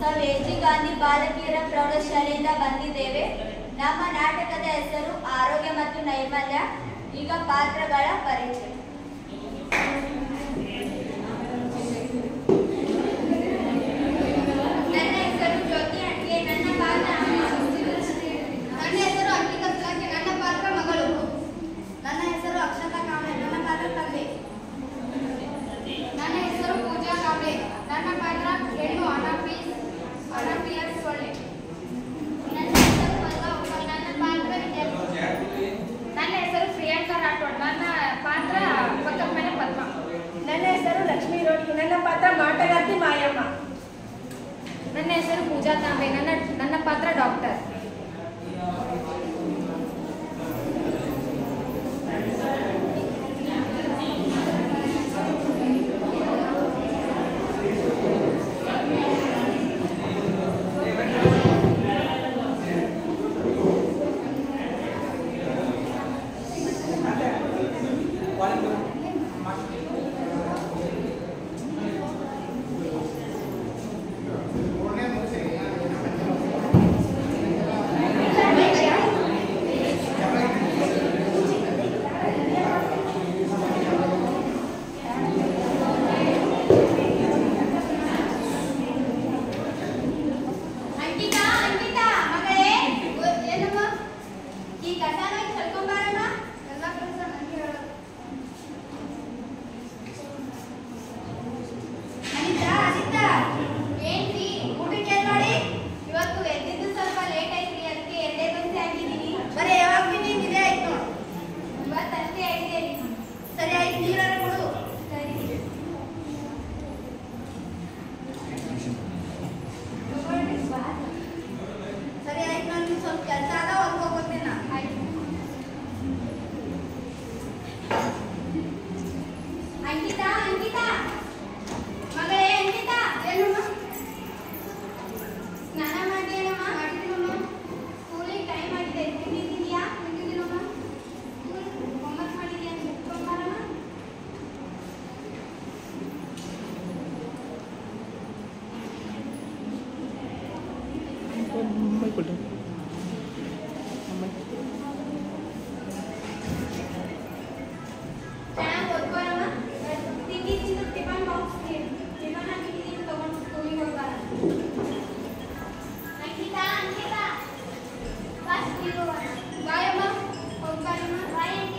ನಾವು S G Gandhi ಬಾಲಕಿಯರ ಪ್ರೌಢಶಾಲೆಯಿಂದ ಬಂದಿದ್ದೇವೆ ನಮ್ಮ ನಾಟಕದ ಹೆಸರು ಆರೋಗ್ಯ ಮತ್ತು ನೈರ್ಮಲ್ಯ ಈಗ ಪಾತ್ರಗಳ ಪರಿಚಯ ನನ್ನ ಹೆಸರು ಜ್ಯೋತಿ ಅಡ್ಗೆ ನನ್ನ ಪಾತ್ರ ನನ್ನ ಹೆಸರು ಅಂಕಿತ ಸುಲಂಕೆ ನನ್ನ ಪಾತ್ರ ಮಗಳು ನನ್ನ ಹೆಸರು ಅಕ್ಷತಾ ಕಾಂಬ್ಳೆ ನನ್ನ ಪಾತ್ರ ತಂದೆ ನನ್ನ ಹೆಸರು ಪೂಜಾ ಕಾಂಬ್ಳೆ ನನ್ನ ಪಾತ್ರ ಹೆಣ್ಣು ಅನಪೀಸ್ ಅನಪಿಯರ್ ಸೊಳ್ಳೆ ನನ್ನ ಹೆಸರು ಪದ್ಮ ಉಪ್ಪಲ್, ನನ್ನ ಪಾತ್ರ ವಿದ್ಯಾರ್ಥಿ ನನ್ನ ಹೆಸರು ಪ್ರಿಯಾಂಕಾ ರಾಠೋಡ್ ನನ್ನ ಪಾತ್ರ ಪಕ್ಕದ ಮನೆ ಪದ್ಮ ನನ್ನ ಹೆಸರು ಲಕ್ಷ್ಮೀ ರೋಡಿ ನನ್ನ ಪಾತ್ರ ಮಾಟಗಾರ್ತಿ ಮಾಯಮ್ಮ ನನ್ನ ಹೆಸರು ಪೂಜಾ ತಾಂಬೆ ನನ್ನ ನನ್ನ ಪಾತ್ರ ಡಾಕ್ಟರ್ ಅಂಕಿತಾ ಅಂಕಿತಾ ಮಗಳೇ ಏನಮ್ಮ ಈ ಕಸನ ಚಲ್ಕೊಂಬಾರಮ್ಮ ಎಲ್ಲ ಕೆಲಸ ನನಗೆ ಹೇಳೋದು ಅನಿತಾ ಅನಿತಾ ಏನ್ರಿ ಊಟಕ್ಕೆ ಏನ್ ಮಾಡಿ ಇವತ್ತು ಎದ್ದಿದ್ದು ಸ್ವಲ್ಪ ಲೇಟ್ ಆಯ್ತ್ರಿ ಅದಕ್ಕೆ ಎರಡೇ ದೋಸೆ ಹಾಕಿದ್ದೀನಿ ಬರೀ ಯಾವಾಗ ತಿಂದಿದ್ದು ಇದೇ ಆಯ್ತು ನೋಡು. ಇವತ್ತು ಅಷ್ಟೇ ಆಗಿದೆ ರೀ ಸರಿ ಆಯ್ತು ನೀರಾರ ಕೊಡು ಸರಿ ಸರಿ ಆಯ್ತು ನಾನು ಸ್ವಲ್ಪ ಕೆಲಸ ಅದ ಹೊರಗೆ ಹೋಗ್ತೀನಿ ನಾ ಆಯ್ತು ಅಂಕಿತಾ ಅಂಕಿತಾ ಮಗಳೇ ಅಂಕಿತಾ ಏನಮ್ಮ ಸ್ನಾನ ಮಾಡಿದೇನಮ್ಮ ಮಾಡಿದ್ದೀನಮ್ಮ ಸ್ಕೂಲಿಗೆ ಟೈಮ್ ಆಗಿದೆ ತಿಂದಿದ್ದೀಯಾ ತಿಂದಿದ್ದೀನಮ್ಮ ಸ್ಕೂಲ್ ಹೋಮ್ವರ್ಕ್ ಮಾಡಿದ್ಯಾ ಮುಗ್ಸ್ಕೊಂಬಾರಮ್ಮ ಚೆನ್ನಾಗಿ ಓದ್ಕೊಳಮ್ಮ ತಿಂಡಿ ತಿಂದು ಟಿಫನ್ ಬಾಕ್ಸ್ ಟಿಫನ್ ಹಾಕಿದ್ದೀನಿ ತಗೊಂಡು ಸ್ಕೂಲಿಗೆ ಹೋಗ್ಬಾರ ಅಂಕಿತಾ ಅಂಕಿತಾ ಬಾ ಸ್ಕೂಲಿಗೆ ಹೋಗೋಣ ಬಾಯಮ್ಮ ಹೋಗ್ಬಾರಮ್ಮ ಬಾಯ್ ಆಂಟಿ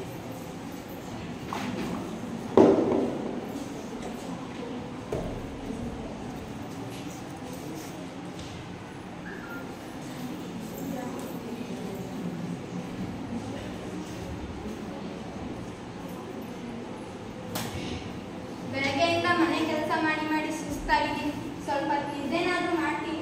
ಬೆಳಗ್ಗೆಯಿಂದ ಮನೆ ಕೆಲಸ ಮಾಡಿ ಮಾಡಿ ಸುಸ್ತಾಗಿದ್ದೀನಿ ಸ್ವಲ್ಪ ನಿದ್ದೆನಾದ್ರೂ ಮಾಡ್ತೀನಿ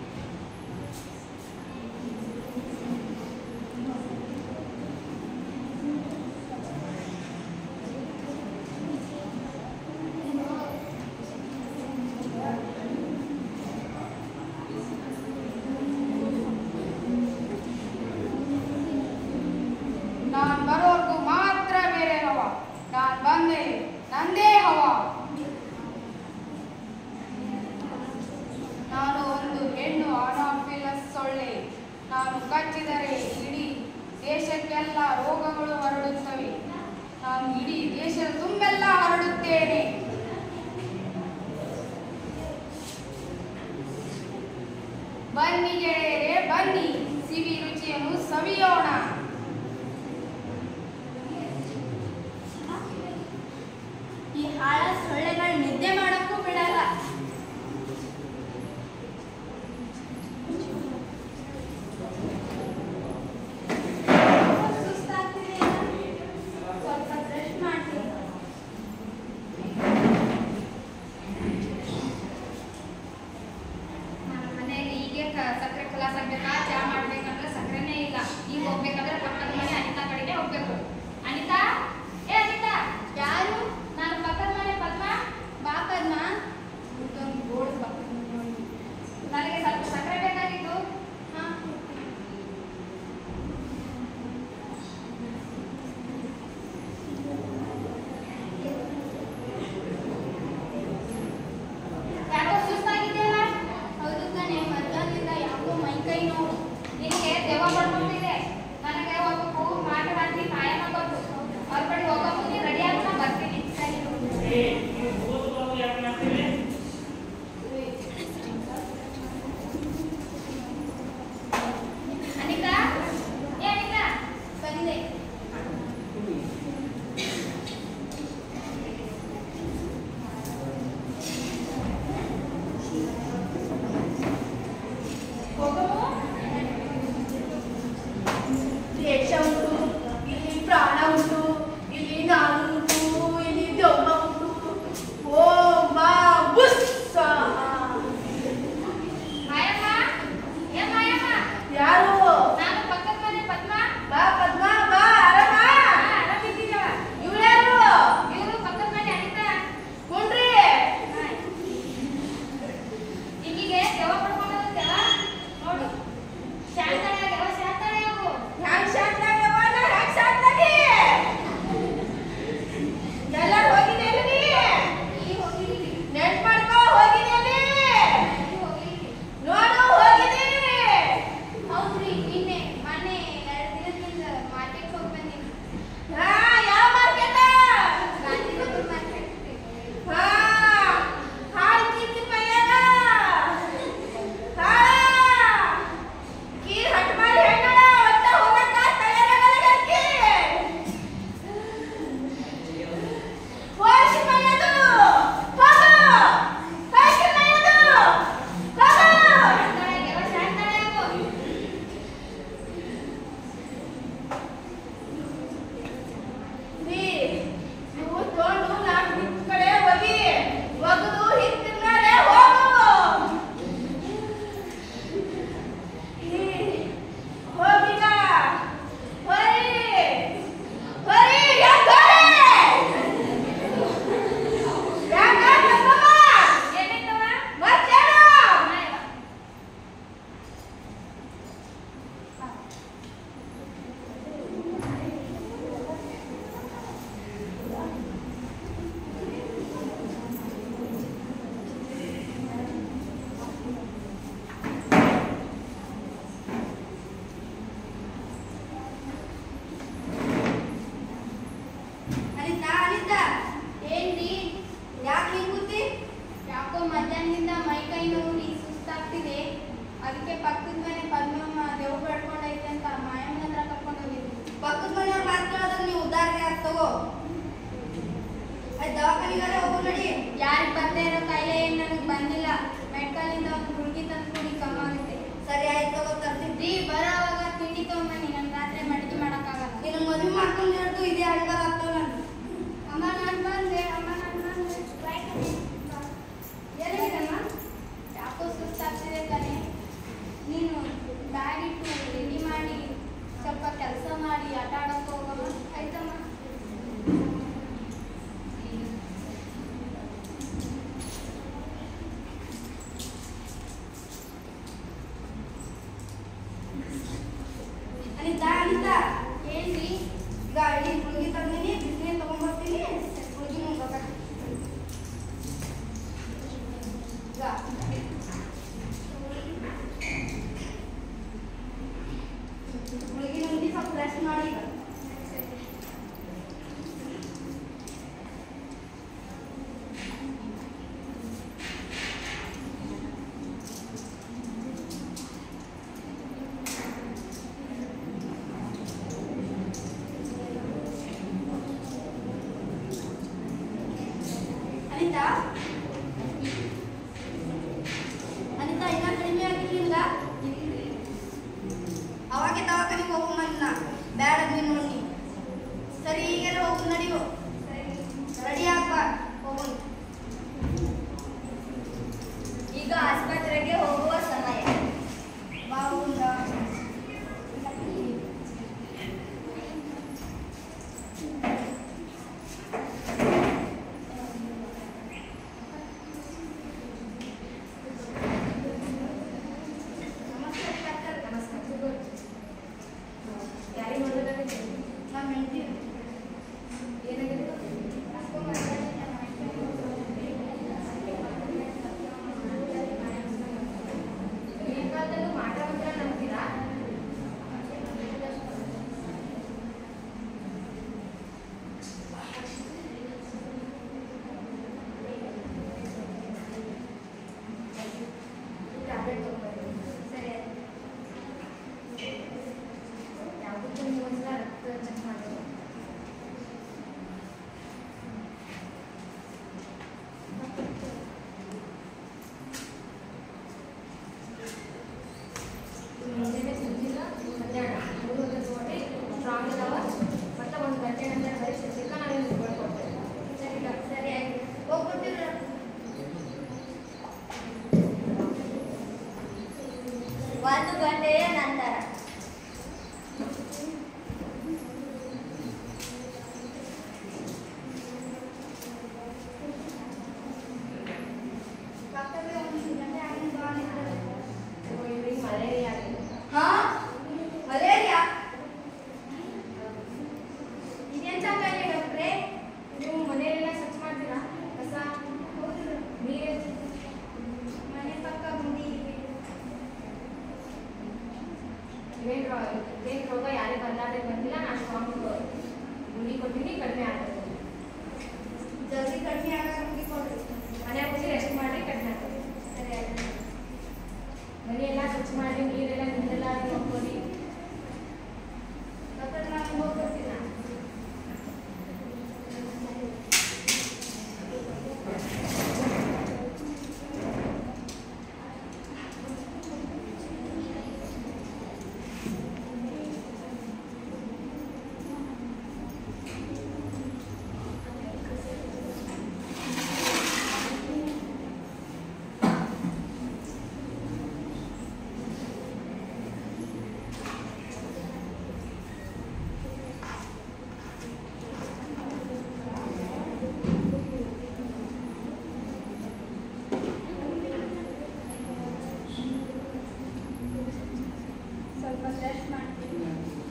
ನಾನ್ ಬರೋರ್ಗು ಮಾತ್ರ ಬೇರೆ ಹವ ನಾನ್ ಬಂದೆ ನಂದೇ ಹವ ನಾನು ಒಂದು ಹೆಣ್ಣು ಅನಾಫಿಲಸ್ ಸೊಳ್ಳೆ ನಾನು ಕಚ್ಚಿದರೆ ಇಡೀ ದೇಶಕ್ಕೆಲ್ಲ ರೋಗಗಳು ಹರಡುತ್ತವೆ ನಾನು ಇಡೀ ದೇಶದ ತುಂಬೆಲ್ಲ ಹರಡುತ್ತೇನೆ ಬನ್ನಿ ಗೆಳೆಯರೇ ಬನ್ನಿ ಸಿಹಿ ರುಚಿಯನ್ನು ಸವಿಯೋಣ ಈ ಹಾಳ ಸೊಳ್ಳೆಗಳು ನಿದ್ದೆ ಮಾಡಕ್ಕೂ ಬಿಡಲ್ಲ ಸುಸ್ತಾಗ್ತಿದೆ ಸ್ವಲ್ಪ ಬ್ರಷ್ ಮಾಡ್ತೀನಿ ನಮ್ಮ ಮನೆಯಲ್ಲಿ ಹೀಗೆ ಕ- ಸಕ್ಕರೆ ಕಲಾಸ್ ಆಗ್ಬೇಕಾ ಚಾ ಮಾಡ್ಬೇಕಂದ್ರೆ ಸಕ್ಕರೆನೇ ಇಲ್ಲ ಈಗ ಹೋಗ್ಬೇಕಾದ್ರೆ ಪಕ್ಕದ ಮನೆ ಅನಿತಾ ಕಡೆಗೆ ಹೋಗ್ಬೇಕು ಅನಿತಾ ಏ ಅನಿತಾ ಯಾರು ನಾನು ಪಕ್ಕದ ಮನೆ ಪದ್ಮ ಬಾ ಪದ್ಮ ಇದೊಂದು ಗೋಲ್ಡ್ ಬಾ. ನನಗೆ ಸ್ವಲ್ಪ ಸಕ್ಕರೆ ಬೇಕಾಗಿತ್ತು ಹಾ ಯಾಕೋ ಸುಸ್ತಾಗಿದೆಯಲ್ಲ ಹೌದು ಮೆಡ್ಕಲ್ಲಿಂದ ಒಂದು ಹುಡುಗಿ ತಂದು ಕುಡಿ ಕಮ್ಮ ಆಗುತ್ತೆ ಸರಿ ಆಯ್ತು ತಗೋ ತರ್ತೀನಿ ರೀ ಬರೋವಾಗ ತಿಂಡಿ ತಗೊಂಬನ್ನಿ ನಾನು ರಾತ್ರಿ ಮಡಿಕೆ ಮಾಡೋಕ್ಕಾಗಲ್ಲ ನಿನ್ನ ಮದುವೆ ಮಾಡ್ಕೊಂಡು ಹಿಡಿದು ಇದೇ ಅಡ್ಗಾರ ಆಗ್ತಾವ ನಾನು ಅಮ್ಮ ನಾನು ಬಂದೆ ಅಮ್ಮ ನಾನು ಬಂದೆ ಎಲ್ಲಿದಮ್ಮ ಯಾಕೋ ಸುಸ್ತಾಗ್ತಿದೆ ಕಣೆ ನೀನು ಬ್ಯಾಗ್ ಇಟ್ಟು ರೆಡಿ ಮಾಡಿ ಸ್ವಲ್ಪ ಕೆಲಸ ಮಾಡಿ ಆಟ ಆಡೋಕೆ ಹೋಗಮ್ಮ ಆಯ್ತಮ್ಮ ಅನಿತಾ ಅನಿತಾ ಏನ್ರಿ ಗಾಡಿ ಹುಡುಗಿ ತಂದಿನಿ ಬಿಸಿನೀರು ತಗೊಂಡ್ಬರ್ತೀನಿ ಹುಡುಗಿ ಮುಂದೆ ಹುಡುಗಿ ನುಂಗಿ ಸ್ವಲ್ಪ ರೆಸ್ಟ್ ಮಾಡಿ ಈಗ. ಅನಿತಾ ಅನಿತಾ ಇನ್ನ ಕಡಿಮೆ ಆಗಿರ್ಲಿಲ್ಲ ಅವಾಗೆ ದವಾಖಾನಿಗೆ ಹೋಗು ನನ್ನ ಬ್ಯಾಡ ನೀನು ನೋಡಿ ಸರಿ ಈಗೆಲ್ಲ ಹೋಗು ನಡಿಯು ರೆಡಿ ಆಗ್ಬಾ ಹೋಗೋಣ ಈಗ ಆಸ್ಪತ್ರೆಗೆ ಹೋಗುವ ಸಮಯ ಬಾ ಹೋಗುಂದ ನಮಸ್ತೆ ಡಾಕ್ಟರ್ ನಮಸ್ಕಾರ ಯಾರಿಗೆ ನೋಡ್ಬೇಕಾಗಿದೆ ನಮ್ಮ ಹೆಂಡತಿ ಏನಾಗಿದೆ ಈಗಿನ ಕಾಲದಲ್ಲೂ ಮಾಟ ಮಂತ್ರ ನಂಬ್ತೀರಾ ಟ್ಯಾಬ್ಲೆಟ್ ತಗೊಂಡ್ಬನ್ನಿ ಸರಿ ಯಾವುದಕ್ಕೂ ನೀವು ಒಂದ್ಸಲ ರಕ್ತ ಚೆಕ್ ಮಾಡಬೇಕು ಮುಂಜಾನೆ ತಿಂದಿಲ್ಲ ಮಧ್ಯಾಹ್ನ ಮೂರು ಹೊತ್ತು ತಗೊಂಡ್ರೆ ಸ್ಟ್ರಾಂಗ್ ಇದಾವ ಮತ್ತೆ ಒಂದು ಗಂಟೆ ನಂತರ ಬರೀ ಸದ್ಯಕ್ಕೆ ನಾನು ನಿಮ್ಗೆ ಕೊಡ್ತೇನೆ ಸರಿ ಡಾಕ್ಟರ್ ಸರಿ ಆಯ್ತು ಹೋಗ್ಬಿಟ್ಟಿರ ಒಂದು ಗಂಟೆಯ ನಂತರ ಡಾಕ್ಟರ್ ಒಂದು ಗಂಟೆ ಆಗಿದ್ದು ಬಾ ಅಂದಿದ್ದಾರೆ. ಇವರಿಗೆ ಮಲೇರಿಯಾ ಆಗಿದೆ ಹಾ ಮಲೇರಿಯಾ ಇದೆಂತ ಕಾಯಿಲೆ ಡಾಕ್ಟ್ರೇ ನೀವು ಮನೆಯಲ್ಲೆಲ್ಲ ಸ್ವಚ್ಛ ಮಾಡ್ತೀರಾ ಕಸ ನೀರು ಮನೆ ಪಕ್ಕ ಗುಂಡಿ ಇದೆ. ಇವೇನು ರೋ ಇದೇನು ರೋಗ ಯಾರಿಗೆ ಬಂದಾದ್ರೆ ಬಂದಿಲ್ಲ ನಾನು ಸ್ಟ್ರಾಂಗ್ ಗುಂಡಿ ಕೊಟ್ಟಿನಿ ಕಡಿಮೆ ಆಗ್ತದೆ ಜಲ್ದಿ ಕಡಿಮೆ ಆಗೋ ಗುಂಡಿ ಕೊಡ್ರಿ ಮನೆ ಹೋಗಿ ರೆಸ್ಟ್ ಮಾಡಿ ಕಡಿಮೆ ಆಗ್ತದೆ ಸರಿ ಆಯ್ತು ಮನೆಯೆಲ್ಲ ಸ್ವಚ್ಛ ಮಾಡಿ ನೀರೆಲ್ಲ ನಿಂದೆಲ್ಲ ನೋಡ್ಕೊಳ್ಳಿ ಡಾಕ್ಟರ್ ನಾನು ಹೋಗ್ಬಿಡ್ತೀನಿ ಸ್ವಲ್ಪ ರೆಸ್ಟ್ ಮಾಡ್ತೀನಿ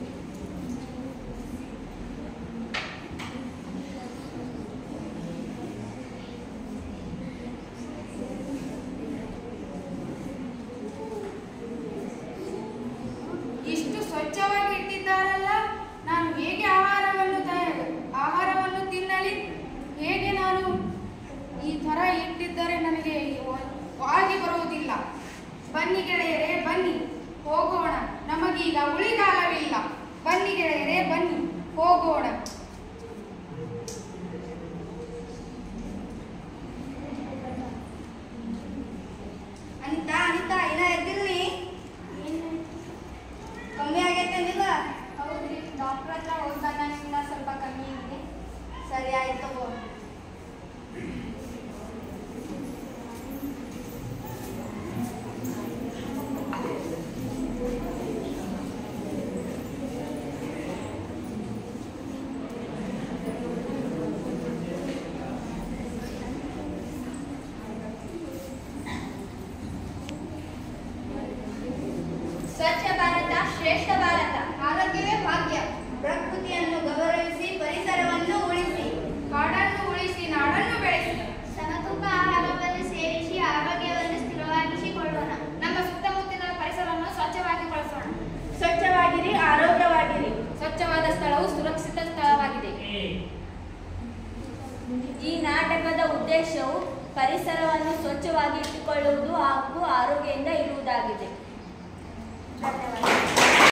ಇಷ್ಟು ಸ್ವಚ್ಛವಾಗಿ ಇಟ್ಟಿದ್ದಾರಲ್ಲ ನಾನು ಹೇಗೆ ಆಹಾರವನ್ನು ತ- ಆಹಾರವನ್ನು ತಿನ್ನಲಿ ಹೇಗೆ ನಾನು ಈ ಥರ ಇಟ್ಟಿದ್ದರೆ ನನಗೆ ವ- ಆಗಿ ಬರುವುದಿಲ್ಲ ಬನ್ನಿ ಗೆಳೆಯರೇ ಬನ್ನಿ ಹೋಗೋಣ ನಮಗೀಗ ಉಳಿಗಾಲವಿಲ್ಲ ಬನ್ನಿ ಗೆಳೆಯರೇ ಬನ್ನಿ ಹೋಗೋಣ ಶ್ರೇಷ್ಠ ಭಾರತ ಆರೋಗ್ಯವೇ ಭಾಗ್ಯ ಪ್ರಕೃತಿಯನ್ನು ಗೌರವಿಸಿ ಪರಿಸರವನ್ನು ಉಳಿಸಿ ಕಾಡನ್ನು ಉಳಿಸಿ ನಾಡನ್ನು ಬೆಳೆಸಿ ಸಮತೂಕ ಆಹಾರವನ್ನು ಸೇವಿಸಿ ಆರೋಗ್ಯವನ್ನು ಸ್ಥಿರವಾಗಿಸಿಕೊಳ್ಳೋಣ ನಮ್ಮ ಸುತ್ತಮುತ್ತಲಿನ ಪರಿಸರವನ್ನು ಸ್ವಚ್ಛವಾಗಿಗೊಳಿಸೋಣ ಸ್ವಚ್ಛವಾಗಿರಿ ಆರೋಗ್ಯವಾಗಿರಿ ಸ್ವಚ್ಛವಾದ ಸ್ಥಳವು ಸುರಕ್ಷಿತ ಸ್ಥಳವಾಗಿದೆ ಈ ನಾಟಕದ ಉದ್ದೇಶವು ಪರಿಸರವನ್ನು ಸ್ವಚ್ಛವಾಗಿ ಇಟ್ಟುಕೊಳ್ಳುವುದು ಹಾಗೂ ಆರೋಗ್ಯದಿಂದ ಇರುವುದಾಗಿದೆ ಧನ್ಯವಾದ